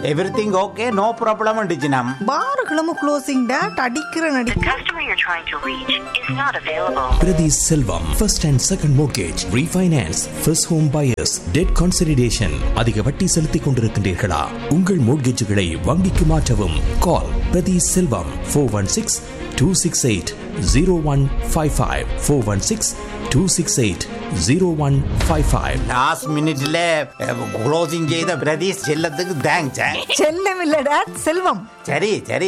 Everything okay no problem டிச்சினம் பாருகளும் closing date அடிக்கிற The நடி customer you're trying to reach is not available. Priti Selvam, first and second mortgage, refinance, first home buyers, debt consolidation. அதிக வட்டி செலுத்திக் கொண்டிருக்கின்றீர்களா உங்கள் மோட்கேஜுகளை வங்கிக்கு மாற்றவும் call Prathi Selvam four one six two six eight zero one five five four one six two six eight zero one five five last மினிட்ல closing செய்த பிரதீஷ் செல்லத்துக்கு thanks செல்லம் இல்ல டேட் செல்வம் சரி சரி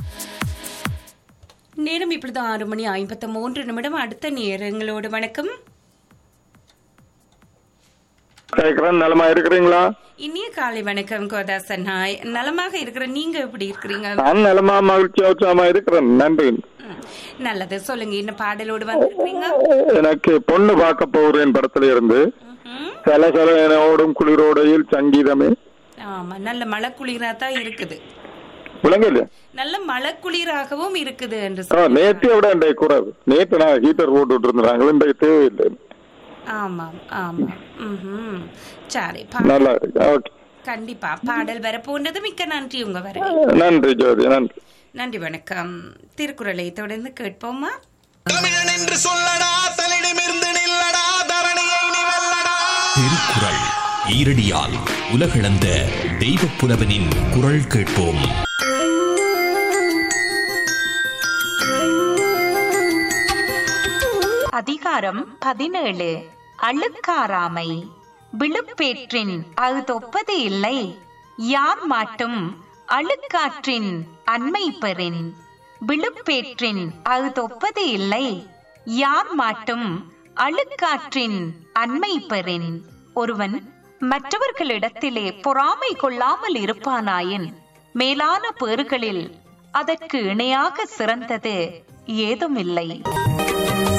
நேரம் இப்படிதான் ஆறு மணி ஐம்பத்தி மூன்று நிமிடம் அடுத்த நேரங்களோடு வணக்கம் கேக்குறேன் நலமா இருக்கிறீங்களா இனிய காலை வணக்கம் கோதாசன் ஹாய் நலமாக இருக்கிற நீங்க எப்படி இருக்கிறீங்க நான் நலமா மகிழ்ச்சியா உற்சாகமா இருக்கிறேன் நன்றி ம், நல்லது சொல்லுங்க என்ன பாடலோடு வந்திருக்கீங்க எனக்கு பொண்ணு பார்க்க போகிறேன் படத்துல இருந்து ம்ஹும். சில சில என ஓடும் குளிரோடையில் சங்கீதமே ஆமா நல்ல மழை குளிரா தான் இருக்குது விளங்கல நல்ல மழை குளிராகவும் இருக்குது என்று ஆ, சொல்லி நேற்றை விட இன்றைய குறைவு நேற்று நான் ஹீட்டர் போட்டுட்டு இருந்தாங்க இன்றைக்கு தேவையில்லை ஆமாம் ஆமாம் ம்ஹும். சரி பா- நல்லா இருக்கு ஓகே கண்டிப்பா பாடல் வரப்போன்றது மிக்க நன்றி உங்க வரை நன்றி ஜோதி நன்றி நன்றி வணக்கம் திருக்குறளை தொடர்ந்து கேட்போமா தமிழன் என்று சொல்லடா தலிடமிருந்து நில்லடா தரணியை நீ வெல்லடா திருக்குறள் ஈரடியால் உலகளந்த தெய்வப் புலவனின் குரல் கேட்போம் அதிகாரம் பதினேழு அழுக்காராமை விழுப்பேற்றின் அகுதொப்பது இல்லை யார் மாட்டும் அழுக்காற்றின் அண்மை பெறின் விழுப்பேற்றின் அகுதொப்பது இல்லை யார் மாட்டும் அழுக்காற்றின் அண்மை பெறின் ஒருவன் மற்றவர்களிடத்திலே பொறாமை கொள்ளாமல் இருப்பானாயின் மேலான பேறுகளில் அதற்கு இணையாக சிறந்தது ஏதுமில்லை